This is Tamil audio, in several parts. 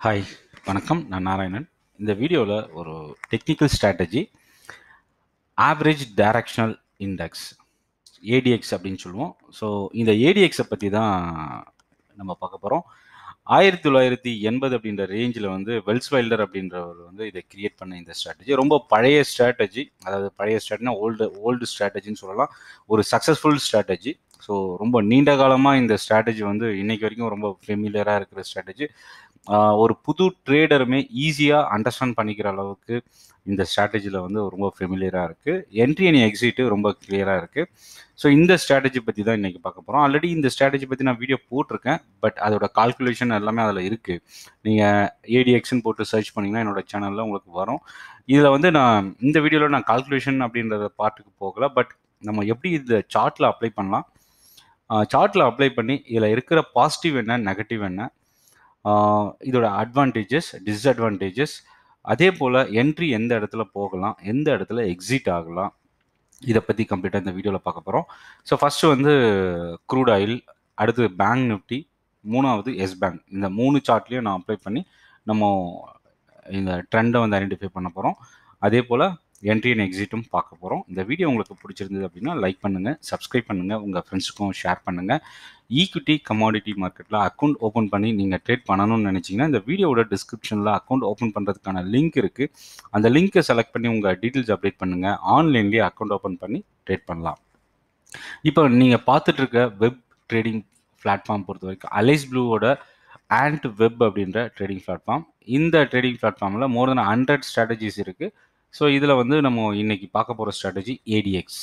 ஹாய் வணக்கம் நான் நாராயணன் இந்த வீடியோவில் ஒரு technical strategy average directional index ADX அப்படின்னு சொல்லுவோம் ஸோ இந்த ஏடிஎக்ஸை பற்றி தான் நம்ம பார்க்க போகிறோம் ஆயிரத்தி தொள்ளாயிரத்தி எண்பது அப்படின்ற ரேஞ்சில் வந்து வெல்ஸ் வைல்டர் அப்படின்றவர் வந்து இதை கிரியேட் பண்ண இந்த ஸ்ட்ராட்டஜி ரொம்ப பழைய ஸ்ட்ராட்டஜி அதாவது பழைய ஸ்ட்ராட்டஜினா ஓல்டு ஓல்டு ஸ்ட்ராட்டஜின்னு சொல்லலாம் ஒரு சக்ஸஸ்ஃபுல் ஸ்ட்ராட்டஜி ஸோ ரொம்ப நீண்ட காலமாக இந்த ஸ்ட்ராட்டஜி வந்து இன்னைக்கு வரைக்கும் ரொம்ப ஃபெமிலியராக இருக்கிற ஸ்ட்ராட்டஜி ஒரு புது ட்ரேடருமே ஈஸியாக அண்டர்ஸ்டாண்ட் பண்ணிக்கிற அளவுக்கு இந்த ஸ்ட்ராட்டஜியில் வந்து ரொம்ப ஃபெமிலியராக இருக்குது என்ட்ரி அண்ட் எக்ஸிட்டு ரொம்ப கிளியராக இருக்குது ஸோ இந்த ஸ்ட்ராட்டஜி பற்றி தான் இன்றைக்கி பார்க்க போகிறோம் ஆல்ரெடி இந்த ஸ்ட்ராட்டஜி பற்றி நான் வீடியோ போட்டிருக்கேன் பட் அதோட கால்குலேஷன் எல்லாமே அதில் இருக்குது நீங்கள் ஏடிஎக்ஸ்ன்னு போட்டு சர்ச் பண்ணிங்கன்னா என்னோட சேனலில் உங்களுக்கு வரும் இதில் வந்து நான் இந்த வீடியோவில் நான் கால்குலேஷன் அப்படின்றத பார்ட்டுக்கு போகல பட் நம்ம எப்படி இந்த சார்ட்டில் அப்ளை பண்ணலாம் சார்ட்டில் அப்ளை பண்ணி இதில் இருக்கிற பாசிட்டிவ் என்ன நெகட்டிவ் என்ன இதோட அட்வான்டேஜஸ் டிஸ்அட்வான்டேஜஸ் அதே போல் என்ட்ரி எந்த இடத்துல போகலாம் எந்த இடத்துல எக்ஸிட் ஆகலாம் இதை பற்றி கம்ப்ளீட்டாக இந்த வீடியோவில் பார்க்க போகிறோம் ஸோ ஃபஸ்ட்டு வந்து க்ரூட் ஆயில் அடுத்து பேங்க் நிஃப்டி மூணாவது எஸ் பேங்க் இந்த மூணு சார்ட்லேயும் நான் அப்ளை பண்ணி நம்ம இந்த ட்ரெண்டை வந்து ஐடென்டிஃபை பண்ண போகிறோம் அதே போல் என்ட்ரி அண்ட் எக்ஸிட்டும் பார்க்க போகிறோம் இந்த வீடியோ உங்களுக்கு பிடிச்சிருந்தது அப்படின்னா லைக் பண்ணுங்கள் சப்ஸ்கிரைப் பண்ணுங்கள் உங்கள் ஃப்ரெண்ட்ஸுக்கும் ஷேர் பண்ணுங்கள் ஈக்விட்டி கமாடிட்டி மார்க்கெட்டில் அக்கௌண்ட் ஓப்பன் பண்ணி நீங்கள் ட்ரேட் பண்ணணும்னு நினச்சிங்கன்னா இந்த வீடியோவோட டிஸ்கிரிப்ஷனில் அக்கௌண்ட் ஓப்பன் பண்ணுறதுக்கான லிங்க் இருக்குது அந்த லிங்க்கை செலக்ட் பண்ணி உங்கள் டீட்டெயில்ஸ் அப்டேட் பண்ணுங்கள் ஆன்லைன்லேயே அக்கௌண்ட் ஓப்பன் பண்ணி ட்ரேட் பண்ணலாம் இப்போ நீங்கள் பார்த்துட்டு இருக்க வெப் ட்ரேடிங் பிளாட்ஃபார்ம் பொறுத்த வரைக்கும் அலைஸ் ப்ளூவோட ஆண்ட் வெப் அப்படின்ற ட்ரேடிங் பிளாட்ஃபார்ம் இந்த ட்ரேடிங் பிளாட்ஃபார்மில் மோர் தென் ஹண்ட்ரட் ஸ்ட்ராட்டஜிஸ் இருக்குது ஸோ இதில் வந்து நம்ம இன்னைக்கு பார்க்க போகிற strategy ADX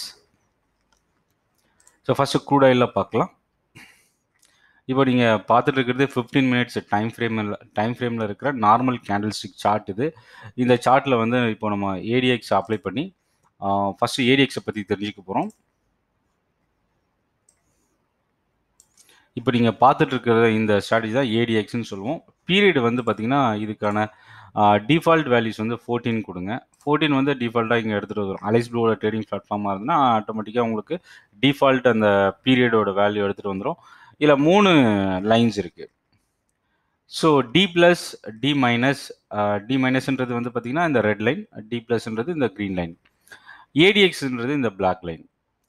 so first crude ஆயிலில் பார்க்கலாம் இப்போ நீங்கள் பார்த்துட்டு இருக்கிறது ஃபிஃப்டீன் மினிட்ஸ் டைம் ஃப்ரேமில் டைம் ஃப்ரேமில் இருக்கிற நார்மல் கேண்டில் ஸ்டிக் சார்ட் இது இந்த சார்ட்டில் வந்து இப்போ நம்ம ஏடிஎக்ஸ் அப்ளை பண்ணி ஃபஸ்ட்டு ஏடிஎக்ஸை பற்றி தெரிஞ்சுக்க போகிறோம் இப்போ நீங்கள் பார்த்துட்டு இருக்கிற இந்த ஸ்ட்ராட்டஜி தான் ஏடிஎக்ஸ்னு சொல்லுவோம் பீரியட் வந்து பார்த்திங்கன்னா இதுக்கான டிஃபால்ட் வேல்யூஸ் வந்து ஃபோர்டீன் கொடுங்க ஃபோர்டீன் வந்து டிஃபால்ட்டாக இங்கே எடுத்துகிட்டு வரும் அலைஸ் ப்ளூவோட ட்ரேடிங் பிளாட்ஃபார்மாக இருந்ததுன்னா ஆட்டோமேட்டிக்காக உங்களுக்கு டிஃபால்ட் அந்த பீரியடோட வேல்யூ எடுத்துகிட்டு வந்துடும் இதில் மூணு லைன்ஸ் இருக்குது so D plus D minus D மைனஸ்ன்றது வந்து பார்த்திங்கன்னா இந்த ரெட் லைன் டி ப்ளஸ்ன்றது இந்த க்ரீன் லைன் ஏடிஎக்ஸ்ன்றது இந்த பிளாக் லைன்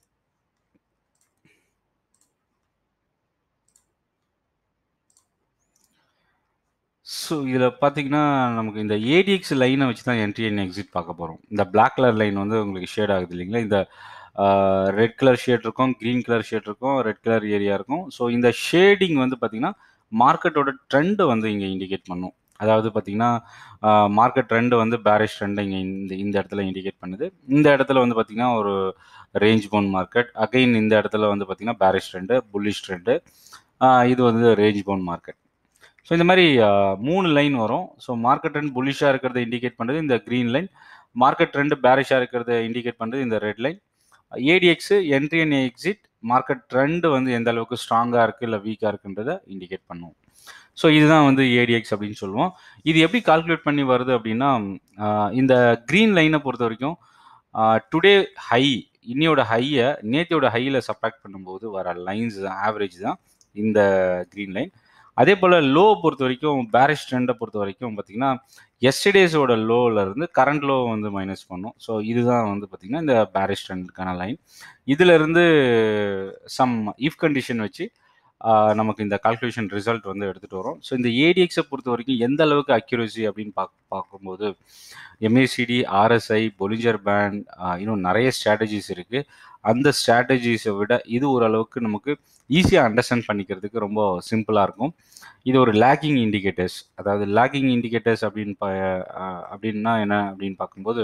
ஸோ இதில் பார்த்தீங்கன்னா நமக்கு இந்த ஏடிஎக்ஸ் லைனை வச்சு தான் என்ட்ரி அண்ட் எக்ஸிட் பார்க்க போகிறோம் இந்த பிளாக் கலர் லைன் வந்து உங்களுக்கு ஷேட் ஆகுது இல்லைங்களா இந்த ரெட் கலர் ஷேட் இருக்கும் க்ரீன் கலர் ஷேட் இருக்கும் ரெட் கலர் ஏரியா இருக்கும் ஸோ இந்த ஷேடிங் வந்து பார்த்திங்கன்னா மார்க்கெட்டோட ட்ரெண்டை வந்து இங்கே இண்டிகேட் பண்ணும் அதாவது பார்த்தீங்கன்னா மார்க்கெட் ட்ரெண்டு வந்து பேரிஷ் ட்ரெண்டை இங்கே இந்த இந்த இடத்துல இண்டிகேட் பண்ணுது இந்த இடத்துல வந்து பார்த்திங்கன்னா ஒரு ரேஞ்ச் பவுன் மார்க்கெட் அகைன் இந்த இடத்துல வந்து பார்த்திங்கன்னா பேரிஷ் ட்ரெண்டு புல்லிஷ் ட்ரெண்டு இது வந்து ரேஞ்ச் பவுன் மார்க்கெட் ஸோ இந்த மாதிரி மூணு லைன் வரும் ஸோ மார்க்கெட் ட்ரெண்ட் புல்லிஷாக இருக்கிறத இண்டிகேட் பண்ணுறது இந்த க்ரீன் லைன் மார்க்கெட் ட்ரெண்ட் பேரிஷாக இருக்கிறத இண்டிகேட் பண்ணுறது இந்த red line ADX entry and exit market trend வந்து எந்த அளவுக்கு ஸ்ட்ராங்காக இருக்குது இல்லை வீக்காக இருக்குன்றதை இண்டிகேட் பண்ணுவோம் ஸோ இதுதான் வந்து ஏடிஎக்ஸ் அப்படின்னு சொல்லுவோம் இது எப்படி கால்குலேட் பண்ணி வருது அப்படின்னா இந்த க்ரீன் லைனை பொறுத்த வரைக்கும் டுடே ஹை இன்னையோட ஹையை நேத்தியோட ஹையில் சப்ராக்ட் பண்ணும்போது வர லைன்ஸ் ஆவரேஜ் தான் இந்த க்ரீன் லைன் அதே போல் லோ பொறுத்த வரைக்கும் பேரிஷ் ட்ரெண்டை பொறுத்த வரைக்கும் பார்த்தீங்கன்னா எஸ்டர்டேஸோட லோவில் இருந்து கரண்ட் லோ வந்து மைனஸ் பண்ணும் ஸோ இதுதான் வந்து பார்த்திங்கன்னா இந்த பேரிஷ் ட்ரெண்டுக்கான லைன் இதிலிருந்து சம் இஃப் கண்டிஷன் வச்சு நமக்கு இந்த கால்குலேஷன் ரிசல்ட் வந்து எடுத்துகிட்டு வரும் ஸோ இந்த ஏடிஎக்ஸை பொறுத்த வரைக்கும் எந்த அளவுக்கு அக்யூரசி அப்படின்னு பார்க்க பார்க்கும்போது எம்ஏசிடி ஆர்எஸ்ஐ பொலிஞ்சர் பேண்ட் இன்னும் நிறைய ஸ்ட்ராட்டஜிஸ் இருக்குது அந்த ஸ்ட்ராட்டஜிஸை விட இது ஓரளவுக்கு நமக்கு ஈஸியாக அண்டர்ஸ்டாண்ட் பண்ணிக்கிறதுக்கு ரொம்ப சிம்பிளாக இருக்கும் இது ஒரு லேக்கிங் இண்டிகேட்டர்ஸ் அதாவது லேக்கிங் இண்டிகேட்டர்ஸ் அப்படின்னு பா அப்படின்னா என்ன அப்படின்னு பார்க்கும்போது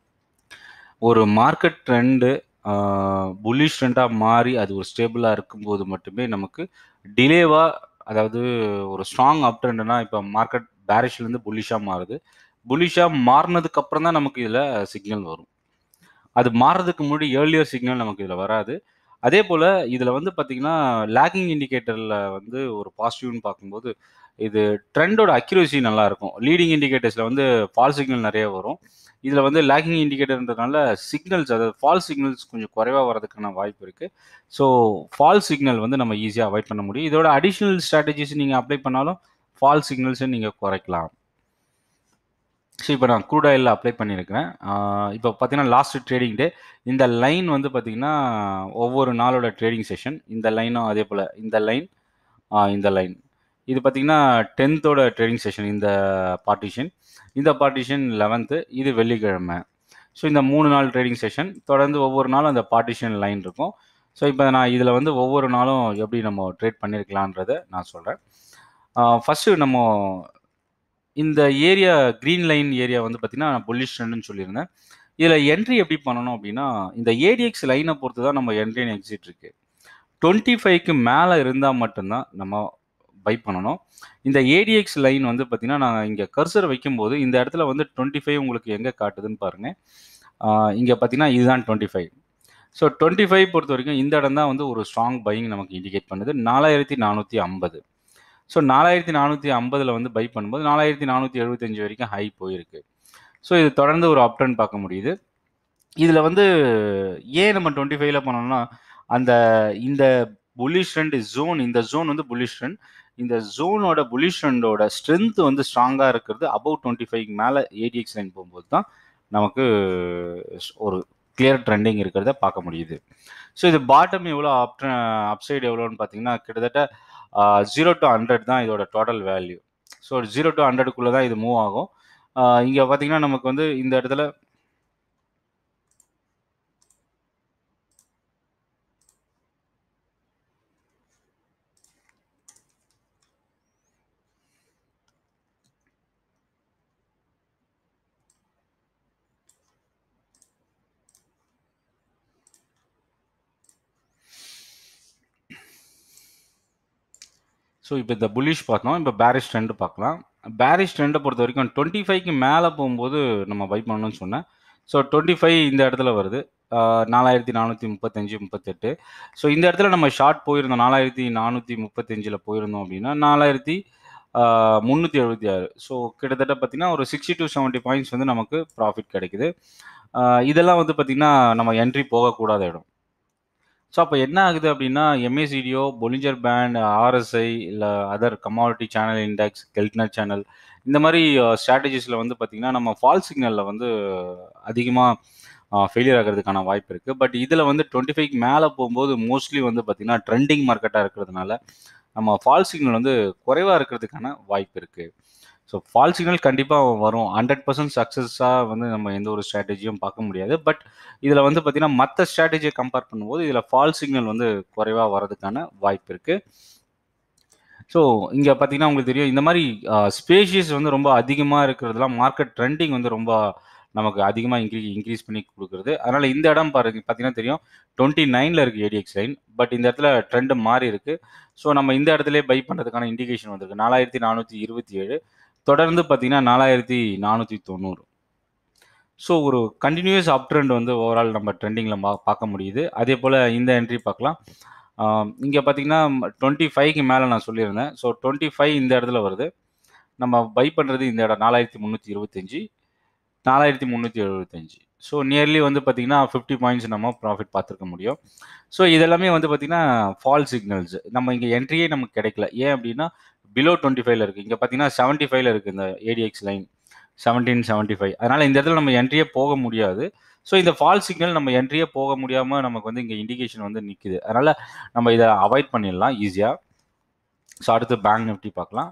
ஒரு மார்க்கெட் ட்ரெண்டு புல்லிஷ் ட்ரெண்டாக மாறி அது ஒரு ஸ்டேபிளாக இருக்கும்போது மட்டுமே நமக்கு டிலேவாக அதாவது ஒரு ஸ்ட்ராங் அப் ட்ரெண்டுனா இப்போ மார்க்கெட் பேரிஷ்லேருந்து புல்லிஷாக மாறுது புல்லிஷாக மாறினதுக்கு அப்புறம் தான் நமக்கு இதில் சிக்னல் வரும் அது மாறுறதுக்கு முன்னாடி ஏர்லியர் சிக்னல் நமக்கு இதில் வராது அதே போல் இதில் வந்து பார்த்திங்கன்னா லேக்கிங் இண்டிகேட்டரில் வந்து ஒரு பாசிட்டிவ்னு பார்க்கும்போது இது ட்ரெண்டோட அக்யூரசி நல்லாயிருக்கும் லீடிங் இண்டிகேட்டர்ஸில் வந்து ஃபால் சிக்னல் நிறைய வரும் இதில் வந்து லேக்கிங் இண்டிகேட்டர்ன்றதுனால சிக்னல்ஸ் அதாவது ஃபால் சிக்னல்ஸ் கொஞ்சம் குறைவாக வரதுக்கான வாய்ப்பு இருக்குது ஸோ ஃபால் சிக்னல் வந்து நம்ம ஈஸியாக அவாய்ட் பண்ண முடியும் இதோட அடிஷ்னல் ஸ்ட்ராட்டஜிஸ் நீங்கள் அப்ளை பண்ணாலும் ஃபால் சிக்னல்ஸை நீங்கள் குறைக்கலாம் ஸோ இப்போ நான் க்ரூட் ஆயிலில் அப்ளை பண்ணியிருக்கிறேன் இப்போ பார்த்தீங்கன்னா லாஸ்ட் ட்ரேடிங் டே இந்த லைன் வந்து பார்த்தீங்கன்னா ஒவ்வொரு நாளோட ட்ரேடிங் செஷன் இந்த லைனும் அதே போல் இந்த லைன் இந்த லைன் இது பார்த்தீங்கன்னா டென்த்தோட ட்ரேடிங் செஷன் இந்த பார்ட்டிஷன் இந்த பார்ட்டிஷன் லெவன்த்து இது வெள்ளிக்கிழமை ஸோ இந்த மூணு நாள் ட்ரேடிங் செஷன் தொடர்ந்து ஒவ்வொரு நாளும் அந்த பார்ட்டிஷன் லைன் இருக்கும் ஸோ இப்போ நான் இதில் வந்து ஒவ்வொரு நாளும் எப்படி நம்ம ட்ரேட் பண்ணியிருக்கலான்றதை நான் சொல்கிறேன் ஃபஸ்ட்டு நம்ம இந்த ஏரியா க்ரீன் லைன் ஏரியா வந்து பார்த்தீங்கன்னா நான் புல்லிஷ் ட்ரெண்டுன்னு சொல்லியிருந்தேன் இதில் என்ட்ரி எப்படி பண்ணணும் அப்படின்னா இந்த ஏடிஎக்ஸ் லைனை பொறுத்து தான் நம்ம என்ட்ரி அண்ட் எக்ஸிட் இருக்குது டுவெண்ட்டி ஃபைவ்க்கு மேலே இருந்தால் மட்டும்தான் நம்ம பை பண்ணணும் இந்த ஏடிஎக்ஸ் லைன் வந்து பார்த்தீங்கன்னா நான் இங்கே கர்சர் வைக்கும்போது இந்த இடத்துல வந்து டுவெண்ட்டி ஃபைவ் உங்களுக்கு எங்கே காட்டுதுன்னு பாருங்கள் இங்கே பார்த்தீங்கன்னா இதுதான் twenty five so twenty five பொறுத்த வரைக்கும் இந்த இடம் தான் வந்து ஒரு ஸ்ட்ராங் பையிங் நமக்கு இண்டிகேட் பண்ணுது நாலாயிரத்தி நானூற்றி ஐம்பது ஸோ நாலாயிரத்தி நானூற்றி ஐம்பதில் வந்து பை பண்ணும்போது நாலாயிரத்தி நானூற்றி எழுபத்தஞ்சு வரைக்கும் ஹை போயிருக்கு ஸோ இது தொடர்ந்து ஒரு அப்டன் பார்க்க முடியுது இதில் வந்து ஏன் நம்ம டுவெண்ட்டி ஃபைவ்ல பண்ணோம்னா அந்த இந்த புல்லிஷ் ட்ரெண்ட் ஜோன் இந்த ஜோன் வந்து புல்லிஷ் ட்ரெண்ட் இந்த ஜோனோட புல்லிஷ் ட்ரெண்டோட ஸ்ட்ரென்த் வந்து ஸ்ட்ராங்காக இருக்கிறது அபவ் டுவெண்ட்டி ஃபைவ் மேலே ஏடிஎக்ஸ் லைன் போகும்போது தான் நமக்கு ஒரு கிளியர் ட்ரெண்டிங் இருக்கிறத பார்க்க முடியுது ஸோ இது பாட்டம் எவ்வளோ அப் அப்சைடு எவ்வளோன்னு பார்த்தீங்கன்னா கிட்டத்தட்ட ஜீரோ டு ஹண்ட்ரட் தான் இதோட total value so zero to ஹண்ட்ரடுக்குள்ளே தான் இது மூவ் ஆகும் இங்கே பார்த்தீங்கன்னா நமக்கு வந்து இந்த இடத்துல ஸோ இப்போ இந்த புல்லிஷ் பார்த்தோம் இப்போ பேரிஷ் ட்ரெண்டு பார்க்கலாம் பேரிஷ் ட்ரெண்டை பொறுத்த வரைக்கும் டுவெண்ட்டி ஃபைவ்க்கு மேலே போகும்போது நம்ம பை பண்ணணும்னு சொன்னேன் ஸோ டுவெண்ட்டி ஃபைவ் இந்த இடத்துல வருது நாலாயிரத்தி நானூற்றி முப்பத்தஞ்சு முப்பத்தெட்டு ஸோ இந்த இடத்துல நம்ம ஷார்ட் போயிருந்தோம் நாலாயிரத்தி நானூற்றி முப்பத்தஞ்சில் போயிருந்தோம் அப்படின்னா நாலாயிரத்தி முந்நூற்றி எழுபத்தி ஆறு ஸோ கிட்டத்தட்ட பார்த்தீங்கன்னா ஒரு சிக்ஸ்டி டு செவன்ட்டி பாயிண்ட்ஸ் வந்து நமக்கு ப்ராஃபிட் கிடைக்குது இதெல்லாம் வந்து பார்த்திங்கன்னா நம்ம என்ட்ரி போகக்கூடாத இடம் ஸோ அப்போ என்ன ஆகுது அப்படின்னா எம்ஏசிடிஓ பொலிஞ்சர் பேண்ட் ஆர்எஸ்ஐ இல்லை other commodity channel index Keltner channel இந்த மாதிரி ஸ்ட்ராட்டஜிஸில் வந்து பார்த்திங்கன்னா நம்ம ஃபால் சிக்னலில் வந்து அதிகமாக ஃபெயிலியர் ஆகிறதுக்கான வாய்ப்பு இருக்குது பட் இதில் வந்து டுவெண்ட்டி ஃபைவ்க்கு மேலே போகும்போது மோஸ்ட்லி வந்து பார்த்திங்கன்னா ட்ரெண்டிங் மார்க்கெட்டாக இருக்கிறதுனால நம்ம ஃபால் சிக்னல் வந்து குறைவாக இருக்கிறதுக்கான வாய்ப்பு இருக்குது ஸோ ஃபால் சிக்னல் கண்டிப்பாக வரும் ஹண்ட்ரட் பர்சன்ட் சக்ஸஸாக வந்து நம்ம எந்த ஒரு ஸ்ட்ராட்டஜியும் பார்க்க முடியாது பட் இதில் வந்து பார்த்திங்கன்னா மற்ற ஸ்ட்ராட்டஜியை கம்பேர் பண்ணும்போது இதில் ஃபால் சிக்னல் வந்து குறைவாக வரதுக்கான வாய்ப்பு இருக்குது ஸோ இங்கே பார்த்தீங்கன்னா உங்களுக்கு தெரியும் இந்த மாதிரி ஸ்பேஷியஸ் வந்து ரொம்ப அதிகமாக இருக்கிறதுலாம் மார்க்கெட் ட்ரெண்டிங் வந்து ரொம்ப நமக்கு அதிகமாக இன்க்ரீ இன்க்ரீஸ் பண்ணி கொடுக்குறது அதனால் இந்த இடம் பாருங்க பார்த்தீங்கன்னா தெரியும் டுவெண்ட்டி நைனில் இருக்குது ஏடிஎக்ஸ் லைன் பட் இந்த இடத்துல ட்ரெண்டு மாறி இருக்குது ஸோ நம்ம இந்த இடத்துல பை பண்ணுறதுக்கான இண்டிகேஷன் வந்திருக்கு நாலாயிரத்தி நானூற்றி இருபத்தி ஏழு தொடர்ந்து பார்த்தீங்கன்னா நாலாயிரத்தி நானூற்றி தொண்ணூறு ஸோ ஒரு கண்டினியூஸ் அப் ட்ரெண்ட் வந்து ஓவரால் நம்ம ட்ரெண்டிங்கில் பா பார்க்க முடியுது அதே போல் இந்த என்ட்ரி பார்க்கலாம் இங்கே பார்த்தீங்கன்னா டுவெண்ட்டி ஃபைவ்க்கு மேலே நான் சொல்லியிருந்தேன் ஸோ டுவெண்ட்டி ஃபைவ் இந்த இடத்துல வருது நம்ம பை பண்ணுறது இந்த இடம் நாலாயிரத்தி முந்நூற்றி இருபத்தஞ்சி நாலாயிரத்தி முந்நூற்றி எழுபத்தஞ்சி ஸோ நியர்லி வந்து பார்த்திங்கன்னா ஃபிஃப்டி பாயிண்ட்ஸ் நம்ம ப்ராஃபிட் பார்த்துருக்க முடியும் ஸோ இதெல்லாமே வந்து பார்த்திங்கன்னா ஃபால் சிக்னல்ஸ் நம்ம இங்கே என்ட்ரியே நமக்கு கிடைக்கல ஏன் அப்படின்னா பிலோ டுவெண்ட்டி ஃபைவ்ல இருக்குது இங்கே பார்த்தீங்கன்னா செவன்ட்டி ஃபைவ்ல இருக்குது இந்த ADX line seventeen seventy five அதனால் இந்த இடத்துல நம்ம என்ட்ரியே போக முடியாது ஸோ இந்த ஃபால் சிக்னல் நம்ம என்ட்ரியே போக முடியாமல் நமக்கு வந்து இங்கே இண்டிகேஷன் வந்து நிற்குது அதனால் நம்ம இதை அவாய்ட் பண்ணிடலாம் ஈஸியாக ஸோ அடுத்து பேங்க் நிஃப்டி பார்க்கலாம்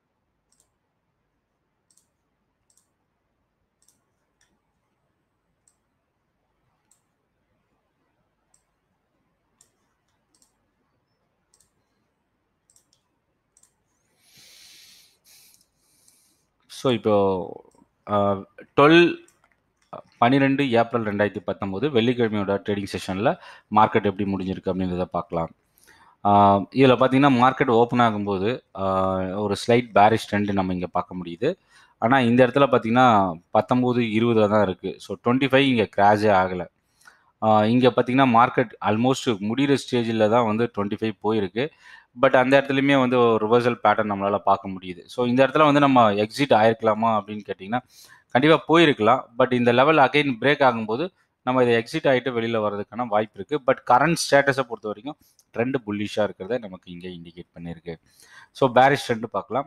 ஸோ இப்போ டுவெல் பன்னிரெண்டு ஏப்ரல் ரெண்டாயிரத்தி பத்தொம்போது வெள்ளிக்கிழமையோட ட்ரேடிங் செஷனில் மார்க்கெட் எப்படி முடிஞ்சிருக்கு அப்படின்றத பார்க்கலாம் இதில் பார்த்தீங்கன்னா மார்க்கெட் ஓப்பன் ஆகும்போது ஒரு ஸ்லைட் பேரிஷ் ட்ரெண்டு நம்ம இங்கே பார்க்க முடியுது ஆனால் இந்த இடத்துல பார்த்தீங்கன்னா பத்தொம்போது இருபதில் தான் இருக்குது ஸோ டுவெண்ட்டி ஃபைவ் இங்கே கிராஷே ஆகலை இங்கே பார்த்தீங்கன்னா மார்க்கெட் ஆல்மோஸ்ட் முடிகிற ஸ்டேஜில் தான் வந்து டுவெண்ட்டி ஃபைவ் போயிருக்கு பட் அந்த இடத்துலையுமே வந்து ஒரு ரிவர்சல் பேட்டர்ன் நம்மளால் பார்க்க முடியுது ஸோ இந்த இடத்துல வந்து நம்ம எக்ஸிட் ஆயிருக்கலாமா அப்படின்னு கேட்டிங்கன்னா கண்டிப்பாக போயிருக்கலாம் பட் இந்த லெவல் அகைன் பிரேக் ஆகும்போது நம்ம இதை எக்ஸிட் ஆகிட்டு வெளியில் வர்றதுக்கான வாய்ப்பு இருக்குது பட் கரண்ட் ஸ்டேட்டஸை பொறுத்த வரைக்கும் ட்ரெண்டு புல்லிஷாக இருக்கிறத நமக்கு இங்கே இண்டிகேட் பண்ணியிருக்கு ஸோ பேரிஷ் ட்ரெண்டு பார்க்கலாம்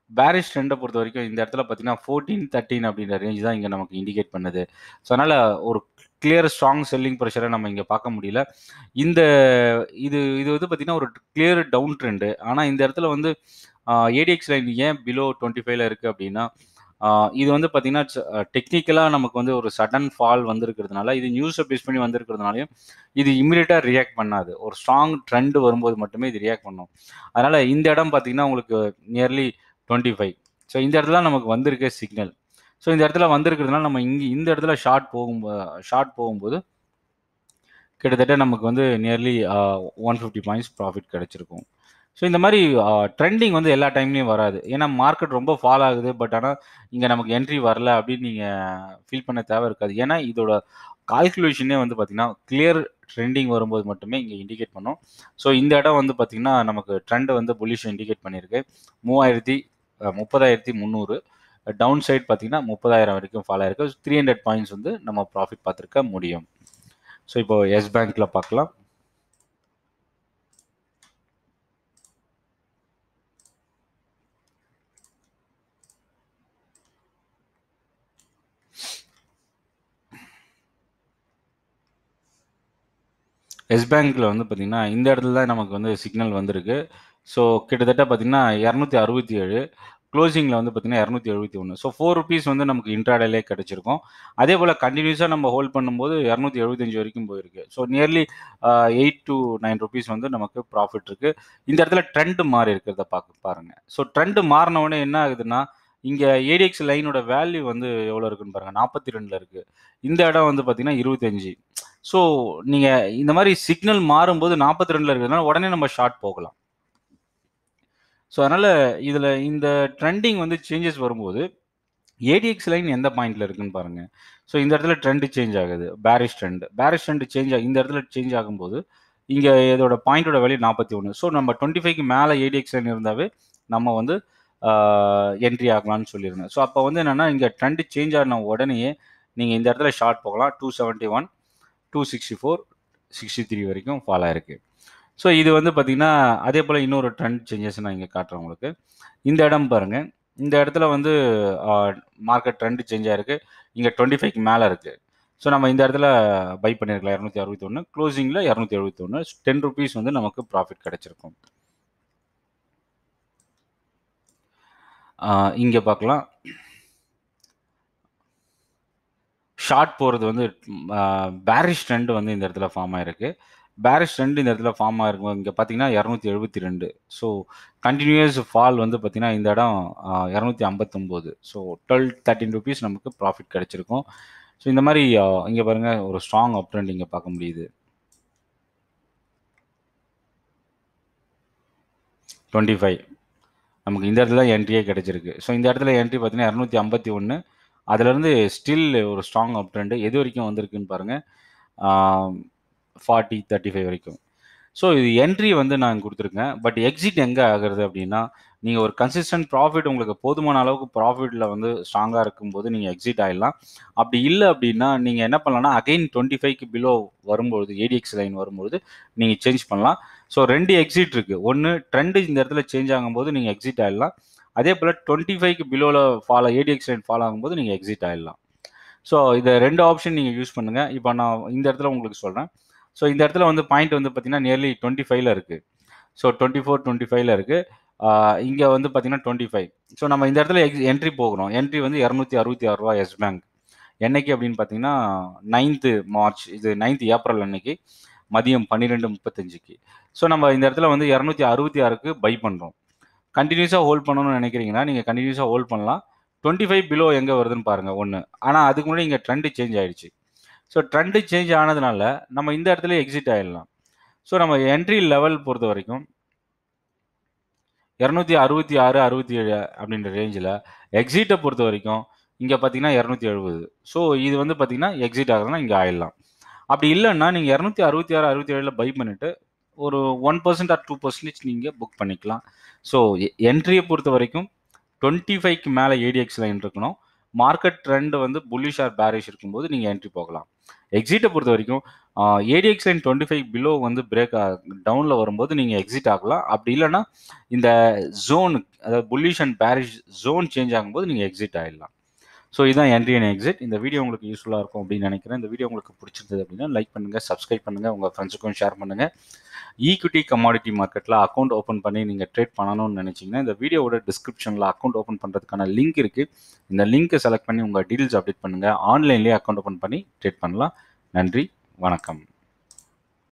பேரிஷ் ட்ரெண்டை பொறுத்த வரைக்கும் இந்த இடத்துல பார்த்தீங்கன்னா ஃபோர்டீன் தேர்ட்டின் அப்படின்ற ரேஞ்ச் தான் இங்கே நமக்கு இண்டிகேட் பண்ணுது ஸோ அதனால் ஒரு கிளியர் ஸ்ட்ராங் செல்லிங் ப்ரெஷரை நம்ம இங்கே பார்க்க முடியல இந்த இது இது வந்து பார்த்தீங்கன்னா ஒரு கிளியர் டவுன் ட்ரெண்டு ஆனால் இந்த இடத்துல வந்து ஏடிஎக்ஸ் லைன் ஏன் பிலோ டுவெண்ட்டி ஃபைவ்ல இருக்குது அப்படின்னா ஆஹ் இது வந்து பார்த்தீங்கன்னா டெக்னிக்கலாக நமக்கு வந்து ஒரு சடன் ஃபால் வந்திருக்கிறதுனால இது நியூஸை பேஸ் பண்ணி வந்திருக்கிறதுனாலையும் இது இம்மிடியட்டாக ரியாக்ட் பண்ணாது ஒரு ஸ்ட்ராங் ட்ரெண்ட் வரும்போது மட்டுமே இது ரியாக்ட் பண்ணும் அதனால் இந்த இடம் பார்த்தீங்கன்னா உங்களுக்கு நியர்லி டுவெண்ட்டி ஃபைவ் ஸோ இந்த இடத்துல நமக்கு வந்திருக்க சிக்னல் ஸோ இந்த இடத்துல வந்திருக்கிறதுனால நம்ம இங்கே இந்த இடத்துல ஷார்ட் போகும்போது ஷார்ட் போகும்போது கிட்டத்தட்ட நமக்கு வந்து nearly one fifty points profit கிடைச்சிருக்கும் ஸோ இந்த மாதிரி ட்ரெண்டிங் வந்து எல்லா டைம்லேயும் வராது ஏன்னா மார்க்கெட் ரொம்ப ஃபால் ஆகுது பட் ஆனால் இங்கே நமக்கு என்ட்ரி வரல அப்படின்னு நீங்கள் ஃபீல் பண்ண தேவை இருக்காது ஏன்னா இதோட கால்குலேஷனே வந்து பார்த்தீங்கன்னா கிளியர் ட்ரெண்டிங் வரும்போது மட்டுமே இங்கே இண்டிகேட் பண்ணும் ஸோ இந்த இடம் வந்து பார்த்தீங்கன்னா நமக்கு ட்ரெண்ட் வந்து புல்லிஷ் இண்டிகேட் பண்ணியிருக்கு மூவாயிரத்தி அஹ், முப்பதாயிரத்தி முந்நூறு டவுன் சைட் பார்த்தீங்கன்னா முப்பதாயிரம் வரைக்கும் ஃபால் ஆயிருக்கு த்ரீ ஹண்ட்ரட் பாயிண்ட்ஸ் வந்து நம்ம ப்ராஃபிட் பார்த்துருக்க முடியும் ஸோ இப்போ எஸ் பேங்க்கில் பார்க்கலாம் எஸ் பேங்க்கில் வந்து பார்த்தீங்கன்னா இந்த இடத்துல தான் நமக்கு வந்து சிக்னல் வந்திருக்கு ஸோ கிட்டத்தட்ட பார்த்தீங்கன்னா இரநூத்தி அறுபத்தி ஏழு க்ளோசிங்கில் வந்து பார்த்தீங்கன்னா இரநூத்தி எழுபத்தி ஒன்று ஸோ ஃபோர் ருபீஸ் வந்து நமக்கு இன்ட்ராடேலே கிடச்சிருக்கும் அதே போல் கண்டினியூஸாக நம்ம ஹோல்ட் பண்ணும்போது இரநூத்தி எழுபத்தஞ்சு வரைக்கும் போயிருக்கு so nearly eight to nine rupees வந்து நமக்கு ப்ராஃபிட் இருக்குது இந்த இடத்துல ட்ரெண்ட் மாறி இருக்கிறத பார்க்க பாருங்கள் ஸோ ட்ரெண்ட் மாறின உடனே என்ன ஆகுதுன்னா இங்கே ஏடிஎக்ஸ் லைனோட வேல்யூ வந்து எவ்வளோ இருக்குன்னு பாருங்கள் நாற்பத்தி ரெண்டில் இருக்குது இந்த இடம் வந்து பார்த்தீங்கன்னா இருபத்தஞ்சி ஸோ நீங்கள் இந்த மாதிரி சிக்னல் மாறும்போது நாற்பத்தி ரெண்டில் இருக்கிறதுனால உடனே நம்ம ஷார்ட் போகலாம் ஸோ அதனால் இதில் இந்த ட்ரெண்டிங் வந்து சேஞ்சஸ் வரும்போது ஏடிஎக்ஸ் லைன் எந்த பாயிண்ட்ல இருக்குன்னு பாருங்க ஸோ இந்த இடத்துல ட்ரெண்ட் சேஞ்ச் ஆகுது bearish trend bearish trend change ஆகும் இந்த இடத்துல சேஞ்ச் ஆகும்போது இங்கே இதோட பாயிண்டோட வேல்யூ நாற்பத்தி ஒன்று ஸோ நம்ம டுவெண்ட்டி ஃபைவ்க்கு மேலே ஏடிஎக்ஸ் லைன் இருந்தாவே நம்ம வந்து என்ட்ரி ஆகலாம்னு சொல்லியிருந்தேன் ஸோ அப்போ வந்து என்னென்னா இங்கே ட்ரெண்ட் சேஞ்ச் ஆன உடனேயே நீங்கள் இந்த இடத்துல ஷார்ட் போகலாம் two seventy one two sixty four sixty three வரைக்கும் ஃபால் ஆயிருக்கு ஸோ இது வந்து பார்த்தீங்கன்னா அதே போல் இன்னொரு ட்ரெண்ட் சேஞ்சஸ் நான் இங்கே காட்டுறேன் உங்களுக்கு இந்த இடம் பாருங்கள் இந்த இடத்துல வந்து மார்க்கெட் ட்ரெண்ட் சேஞ்ச் ஆயிருக்கு இங்கே டுவெண்ட்டி ஃபைவ்க்கு மேலே இருக்குது ஸோ நம்ம இந்த இடத்துல பை பண்ணியிருக்கலாம் இரநூத்தி அறுபத்தி ஒன்று க்ளோசிங்கில் இரநூத்தி எழுபத்தி ஒன்று டென் ருபீஸ் வந்து நமக்கு ப்ராஃபிட் கிடைச்சிருக்கும் இங்கே பார்க்கலாம் ஷார்ட் போகிறது வந்து பேரிஷ் ட்ரெண்ட் வந்து இந்த இடத்துல ஃபார்ம் ஆயிருக்கு பேரிஷ் ட்ரெண்ட் இந்த இடத்துல ஃபார்ம் ஆயிருக்கும் இங்கே பார்த்தீங்கன்னா இரநூத்தி எழுபத்தி ரெண்டு ஸோ கண்டினியூஸ் ஃபால் வந்து பார்த்தீங்கன்னா இந்த இடம் இரநூத்தி ஐம்பத்தொம்போது ஸோ டுவெல் தேர்ட்டின் ருபீஸ் நமக்கு ப்ராஃபிட் கிடைச்சிருக்கும் ஸோ இந்த மாதிரி இங்கே பாருங்கள் ஒரு ஸ்ட்ராங் அப் ட்ரெண்ட் இங்கே பார்க்க முடியுது டுவெண்ட்டி ஃபைவ் நமக்கு இந்த இடத்துல என்ட்ரியே கிடைச்சிருக்கு ஸோ இந்த இடத்துல என்ட்ரி பார்த்தீங்கன்னா இரநூத்தி ஐம்பத்தி ஒன்று அதுலேருந்து ஸ்டில் ஒரு ஸ்ட்ராங் அப் ட்ரெண்டு எது வரைக்கும் வந்திருக்குன்னு பாருங்கள் ஃபார்ட்டி தேர்ட்டி ஃபைவ் வரைக்கும் ஸோ இது என்ட்ரி வந்து நான் கொடுத்துருக்கேன் பட் எக்ஸிட் எங்கே ஆகுறது அப்படின்னா நீங்கள் ஒரு கன்சிஸ்டன்ட் ப்ராஃபிட் உங்களுக்கு போதுமான அளவுக்கு ப்ராஃபிட்டில் வந்து ஸ்ட்ராங்காக இருக்கும்போது நீங்கள் எக்ஸிட் ஆகிடலாம் அப்படி இல்லை அப்படின்னா நீங்கள் என்ன பண்ணலாம்னா அகைன் டுவெண்ட்டி ஃபைவ்க்கு பிலோ வரும்பொழுது ஏடிஎக்ஸ் லைன் வரும்போது நீங்கள் சேஞ்ச் பண்ணலாம் ஸோ ரெண்டு எக்ஸிட் இருக்குது ஒன்று ட்ரெண்டு இந்த இடத்துல சேஞ்ச் ஆகும்போது நீங்கள் எக்ஸிட் ஆகிடலாம் அதே போல் டுவெண்ட்டி ஃபைவ்க்கு பிலோவில் ஃபாலோ ஏடிஎக்ஸ் லைன் ஃபாலோ ஆகும்போது நீங்கள் எக்ஸிட் ஆகிடலாம் ஸோ இதை ரெண்டு ஆப்ஷன் நீங்கள் யூஸ் பண்ணுங்கள் இப்போ நான் இந்த இடத்துல உங்களுக்கு சொல்கிறேன் ஸோ இந்த இடத்துல வந்து பாயிண்ட் வந்து பார்த்தீங்கன்னா நியர்லி டுவெண்ட்டி ஃபைவ்ல இருக்குது ஸோ டுவெண்ட்டி ஃபோர் டுவெண்ட்டி ஃபைவ்ல இருக்குது இங்கே வந்து பார்த்தீங்கன்னா டுவெண்ட்டி ஃபைவ் ஸோ நம்ம இந்த இடத்துல எக்ஸ் என்ட்ரி போகிறோம் என்ட்ரி வந்து இரநூத்தி அறுபத்தி ஆறு ரூபா எஸ் பேங்க் என்னைக்கு அப்படின்னு பார்த்தீங்கன்னா நைன்த்து மார்ச் இது நைன்த் ஏப்ரல் அன்னைக்கு மதியம் பன்னிரெண்டு முப்பத்தஞ்சுக்கு ஸோ நம்ம இந்த இடத்துல வந்து இரநூத்தி அறுபத்தி ஆறுக்கு பை பண்ணுறோம் கண்டினியூஸாக ஹோல்ட் பண்ணணும்னு நினைக்கிறீங்கன்னா நீங்கள் கண்டினியூஸாக ஹோல்ட் பண்ணலாம் டுவெண்ட்டி ஃபைவ் பிலோ எங்கே வருதுன்னு பாருங்கள் ஒன்று ஆனால் அதுக்கு முன்னாடி இங்கே ட்ரெண்டு சேஞ்ச் ஆகிடுச்சு ஸோ ட்ரெண்டு சேஞ்ச் ஆனதுனால நம்ம இந்த இடத்துல எக்ஸிட் ஆகிடலாம் ஸோ நம்ம என்ட்ரி லெவல் பொறுத்த வரைக்கும் இரநூத்தி அறுபத்தி ஆறு அறுபத்தி ஏழு அப்படின்ற ரேஞ்சில் எக்ஸிட்டை பொறுத்த வரைக்கும் இங்கே பார்த்தீங்கன்னா இரநூத்தி எழுபது ஸோ இது வந்து பார்த்தீங்கன்னா எக்ஸிட் ஆகுதுன்னா இங்கே ஆயிடலாம் அப்படி இல்லைன்னா நீங்கள் இரநூத்தி அறுபத்தி ஆறு அறுபத்தி ஏழில் பை பண்ணிவிட்டு ஒரு one percent or two percentage நீங்கள் புக் பண்ணிக்கலாம் ஸோ என்ட்ரியை பொறுத்த வரைக்கும் டுவெண்ட்டி ஃபைவ்க்கு மேலே ஏடிஎக்ஸ் லைன் இருக்கணும் மார்க்கெட் ட்ரெண்ட் வந்து புல்லிஷ் ஆர் பேரிஷ் இருக்கும்போது நீங்கள் என்ட்ரி போகலாம் எக்ஸிட்டை பொறுத்த வரைக்கும் ADX line twenty five below வந்து பிரேக் டவுனில் வரும்போது நீங்கள் எக்ஸிட் ஆகலாம் அப்படி இல்லைன்னா இந்த ஜோன் அதாவது bullish and bearish zone change ஆகும்போது நீங்கள் எக்ஸிட் ஆகிடலாம் ஸோ இதுதான் என்ட்ரி அண்ட் எக்ஸிட் இந்த வீடியோ உங்களுக்கு யூஸ்ஃபுல்லாக இருக்கும் அப்படின்னு நினைக்கிறேன் இந்த வீடியோ உங்களுக்கு பிடிச்சிருந்தது அப்படின்னா லைக் பண்ணுங்கள் சப்ஸ்கிரைப் பண்ணுங்கள் உங்கள் ஃப்ரெண்ட்ஸுக்கும் ஷேர் பண்ணுங்கள் ஈக்விட்டி கமாடிட்டி மார்க்கெட்டில் அக்கௌண்ட் ஓப்பன் பண்ணி நீங்கள் ட்ரேட் பண்ணணும்னு நினச்சிங்கன்னா இந்த வீடியோவோட டிஸ்கிரிப்ஷனில் அக்கௌண்ட் ஓப்பன் பண்ணுறதுக்கான லிங்க் இருக்குது இந்த லிங்க்கை செலக்ட் பண்ணி உங்கள் டீட்டெயில்ஸ் அப்டேட் பண்ணுங்கள் ஆன்லைன்லேயே அக்கௌண்ட் ஓப்பன் பண்ணி ட்ரேட் பண்ணலாம் நன்றி வணக்கம்